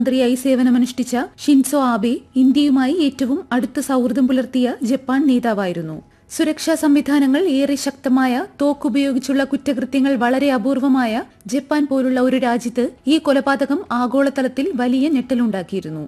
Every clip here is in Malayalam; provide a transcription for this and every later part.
മന്ത്രിയായി സേവനമനുഷ്ഠിച്ച ഷിൻസോ ആബെ ഇന്ത്യയുമായി ഏറ്റവും അടുത്ത സൌഹൃദം പുലർത്തിയ ജപ്പാൻ നേതാവായിരുന്നു സുരക്ഷാ സംവിധാനങ്ങൾ ഏറെ ശക്തമായ തോക്കുപയോഗിച്ചുള്ള കുറ്റകൃത്യങ്ങൾ വളരെ അപൂർവമായ ജപ്പാൻ പോലുള്ള ഒരു രാജ്യത്ത് ഈ കൊലപാതകം ആഗോളതലത്തിൽ വലിയ ഞെട്ടലുണ്ടാക്കിയിരുന്നു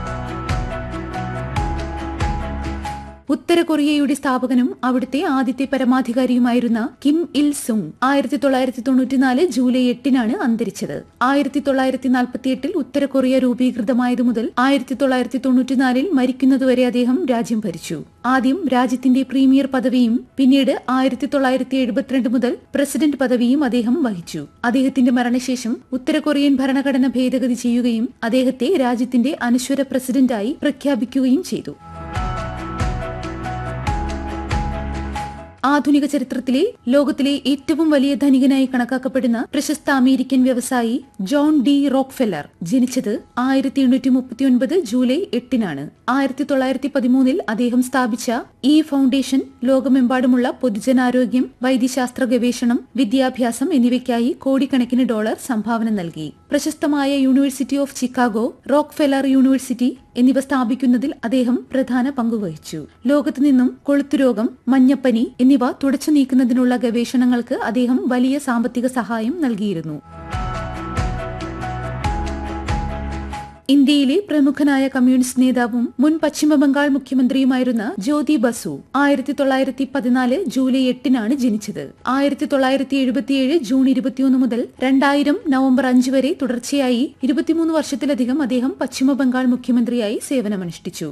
ഉത്തര കൊറിയയുടെ സ്ഥാപകനും അവിടുത്തെ ആദ്യത്തെ പരമാധികാരിയുമായിരുന്ന കിം ഇൽ സുങ് ആയിരത്തി തൊള്ളായിരത്തി തൊണ്ണൂറ്റിനാല് ജൂലൈ എട്ടിനാണ് അന്തരിച്ചത് ആയിരത്തി തൊള്ളായിരത്തി നാൽപ്പത്തിയെട്ടിൽ ഉത്തര കൊറിയ രൂപീകൃതമായതു മുതൽ ആയിരത്തി തൊള്ളായിരത്തി തൊണ്ണൂറ്റിനാലിൽ മരിക്കുന്നതുവരെ അദ്ദേഹം രാജ്യം ഭരിച്ചു ആദ്യം രാജ്യത്തിന്റെ പ്രീമിയർ പദവിയും പിന്നീട് ആയിരത്തി തൊള്ളായിരത്തി എഴുപത്തിരണ്ട് മുതൽ പ്രസിഡന്റ് പദവിയും അദ്ദേഹം വഹിച്ചു അദ്ദേഹത്തിന്റെ മരണശേഷം ഉത്തര കൊറിയൻ ഭരണഘടന ഭേദഗതി ചെയ്യുകയും അദ്ദേഹത്തെ രാജ്യത്തിന്റെ അനശ്വര പ്രസിഡന്റായി പ്രഖ്യാപിക്കുകയും ചെയ്തു ആധുനിക ചരിത്രത്തിലെ ലോകത്തിലെ ഏറ്റവും വലിയ ധനികനായി കണക്കാക്കപ്പെടുന്ന പ്രശസ്ത അമേരിക്കൻ വ്യവസായി ജോൺ ഡി റോക്ക്ഫെല്ലർ ജനിച്ചത് ആയിരത്തി എണ്ണൂറ്റി മുപ്പത്തിയൊൻപത് ജൂലൈ എട്ടിനാണ് ആയിരത്തി തൊള്ളായിരത്തി പതിമൂന്നിൽ അദ്ദേഹം സ്ഥാപിച്ച ഈ ഫൗണ്ടേഷൻ ലോകമെമ്പാടുമുള്ള പൊതുജനാരോഗ്യം വൈദ്യശാസ്ത്ര ഗവേഷണം വിദ്യാഭ്യാസം എന്നിവയ്ക്കായി കോടിക്കണക്കിന് ഡോളർ സംഭാവന നൽകി പ്രശസ്തമായ university of Chicago Rockefeller university എന്നിവ സ്ഥാപിക്കുന്നതിൽ അദ്ദേഹം പ്രധാന പങ്കുവഹിച്ചു ലോകത്തു നിന്നും കൊളുത്തുരോഗം മഞ്ഞപ്പനി എന്നിവ തുടച്ചു നീക്കുന്നതിനുള്ള ഗവേഷണങ്ങൾക്ക് അദ്ദേഹം വലിയ സാമ്പത്തിക സഹായം നൽകിയിരുന്നു ഇന്ത്യയിലെ പ്രമുഖനായ കമ്മ്യൂണിസ്റ്റ് നേതാവും മുൻ പശ്ചിമബംഗാൾ മുഖ്യമന്ത്രിയുമായിരുന്ന ജ്യോതി ബസു ആയിരത്തി തൊള്ളായിരത്തി പതിനാല് ജൂലൈ എട്ടിനാണ് ജനിച്ചത് ആയിരത്തി തൊള്ളായിരത്തി എഴുപത്തിയേഴ് ജൂൺ ഇരുപത്തിയൊന്ന് മുതൽ രണ്ടായിരം നവംബർ അഞ്ച് വരെ തുടർച്ചയായി ഇരുപത്തിമൂന്ന് വർഷത്തിലധികം അദ്ദേഹം പശ്ചിമബംഗാൾ മുഖ്യമന്ത്രിയായി സേവനമനുഷ്ഠിച്ചു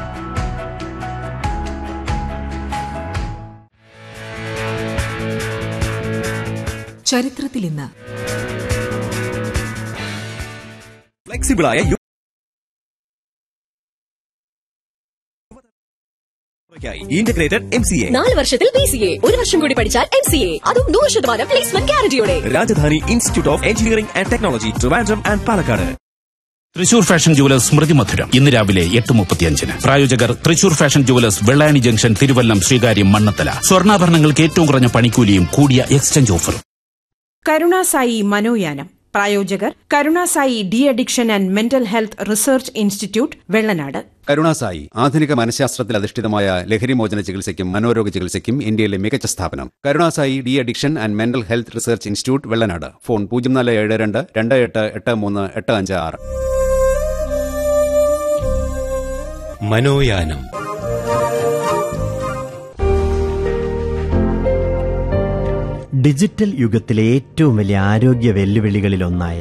ചരിത്രത്തിൽ ഇന്ന് ഫ്ലെക്സിബിളായ യു- ഇന്റഗ്രേറ്റഡ് എം സി എ നാല് വർഷത്തിൽ ബി സി എ ഒരു വർഷം കൂടി പഠിച്ചാൽ എം സി എ അതും നൂറ് ശതമാനം പ്ലേസ്മെന്റ് ഗ്യാരണ്ടിയോടെ Rajadhani institute of engineering and technology Trivandrum and Palakkad Thrissur fashion jewellers സ്മൃതി മധുരം ഇന്ന് രാവിലെ എട്ട് മുപ്പത്തിയഞ്ചിന് പ്രായോജകർ Thrissur fashion jewellers Vellayani junction Thiruvallam Sreekaryam Mannanthala സ്വർണ്ണാഭരണങ്ങൾക്ക് ഏറ്റവും കുറഞ്ഞ പണിക്കൂലിയും കൂടിയ എക്സ്ചേഞ്ച് ഓഫറും കരുണാസായി മനോയാനം പ്രായോജകർ Karunasai de addiction and mental health research institute Vellanad Karunasai ആധുനിക മനഃശാസ്ത്രത്തിൽ അധിഷ്ഠിതമായ ലഹരിമോചന ചികിത്സയ്ക്കും മനോരോഗ ചികിത്സയ്ക്കും ഇന്ത്യയിലെ മികച്ച സ്ഥാപനം Karunasai de addiction and mental health research institute Vellanad phone പൂജ്യം നാല് ഏഴ് രണ്ട് രണ്ട് എട്ട് എട്ട് മൂന്ന് എട്ട് അഞ്ച് ആറ് മനോയാനം ഡിജിറ്റൽ യുഗത്തിലെ ഏറ്റവും വലിയ ആരോഗ്യ വെല്ലുവിളികളിലൊന്നായ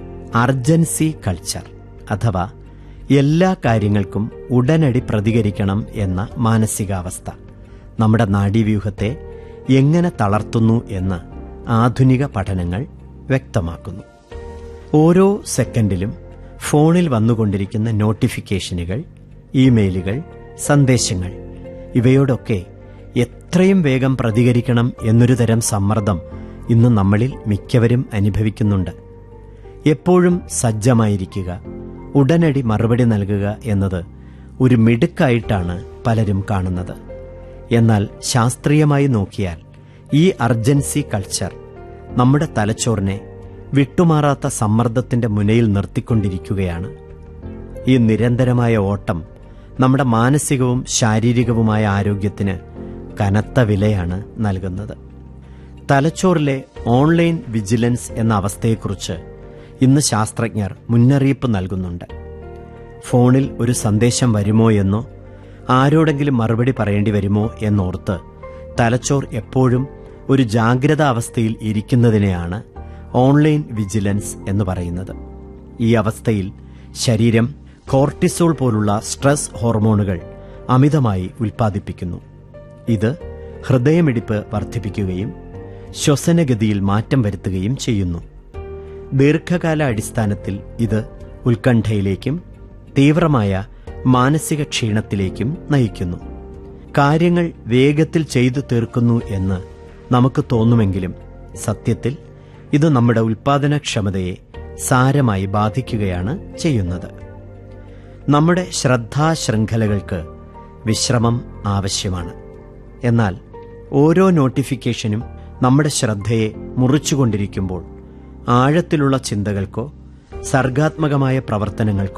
അർജൻസി കൾച്ചർ അഥവാ എല്ലാ കാര്യങ്ങൾക്കും ഉടനടി പ്രതികരിക്കണം എന്ന മാനസികാവസ്ഥ നമ്മുടെ നാഡീവ്യൂഹത്തെ എങ്ങനെ തളർത്തുന്നു എന്ന് ആധുനിക പഠനങ്ങൾ വ്യക്തമാക്കുന്നു ഓരോ സെക്കൻഡിലും ഫോണിൽ വന്നുകൊണ്ടിരിക്കുന്ന നോട്ടിഫിക്കേഷനുകൾ ഇമെയിലുകൾ സന്ദേശങ്ങൾ ഇവയോടൊക്കെ എത്രയും വേഗം പ്രതികരിക്കണം എന്നൊരു തരം സമ്മർദ്ദം ഇന്ന് നമ്മളിൽ മിക്കവരും അനുഭവിക്കുന്നുണ്ട് എപ്പോഴും സജ്ജമായിരിക്കുക ഉടനടി മറുപടി നൽകുക എന്നത് ഒരു മിടുക്കായിട്ടാണ് പലരും കാണുന്നത് എന്നാൽ ശാസ്ത്രീയമായി നോക്കിയാൽ ഈ അർജൻസി കൾച്ചർ നമ്മുടെ തലച്ചോറിനെ വിട്ടുമാറാത്ത സമ്മർദ്ദത്തിന്റെ മുനയിൽ നിർത്തിക്കൊണ്ടിരിക്കുകയാണ് ഈ നിരന്തരമായ ഓട്ടം നമ്മുടെ മാനസികവും ശാരീരികവുമായ ആരോഗ്യത്തിന് കനത്ത വിലയാണ് നൽകുന്നത് തലച്ചോറിലെ ഓൺലൈൻ വിജിലൻസ് എന്ന അവസ്ഥയെക്കുറിച്ച് ഇന്ന് ശാസ്ത്രജ്ഞർ മുന്നറിയിപ്പ് നൽകുന്നുണ്ട് ഫോണിൽ ഒരു സന്ദേശം വരുമോ എന്നോ ആരോടെങ്കിലും മറുപടി പറയേണ്ടി വരുമോ എന്നോർത്ത് തലച്ചോർ എപ്പോഴും ഒരു ജാഗ്രതാ അവസ്ഥയിൽ ഇരിക്കുന്നതിനെയാണ് ഓൺലൈൻ വിജിലൻസ് എന്ന് പറയുന്നത് ഈ അവസ്ഥയിൽ ശരീരം കോർട്ടിസോൾ പോലുള്ള സ്ട്രെസ് ഹോർമോണുകൾ അമിതമായി ഉൽപ്പാദിപ്പിക്കുന്നു ഇത് ഹൃദയമിടിപ്പ് വർദ്ധിപ്പിക്കുകയും ശ്വസനഗതിയിൽ മാറ്റം വരുത്തുകയും ചെയ്യുന്നു ദീർഘകാല അടിസ്ഥാനത്തിൽ ഇത് ഉത്കണ്ഠയിലേക്കും തീവ്രമായ മാനസിക ക്ഷീണത്തിലേക്കും നയിക്കുന്നു കാര്യങ്ങൾ വേഗത്തിൽ ചെയ്തു തീർക്കുന്നു എന്ന് നമുക്ക് തോന്നുമെങ്കിലും സത്യത്തിൽ ഇത് നമ്മുടെ ഉൽപാദനക്ഷമതയെ സാരമായി ബാധിക്കുകയാണ് ചെയ്യുന്നത് നമ്മുടെ ശ്രദ്ധാശൃംഖലകൾക്ക് വിശ്രമം ആവശ്യമാണ് എന്നാൽ ഓരോ നോട്ടിഫിക്കേഷനും നമ്മുടെ ശ്രദ്ധയെ മുറിച്ചുകൊണ്ടിരിക്കുമ്പോൾ ആഴത്തിലുള്ള ചിന്തകൾക്കോ സർഗാത്മകമായ പ്രവർത്തനങ്ങൾക്കും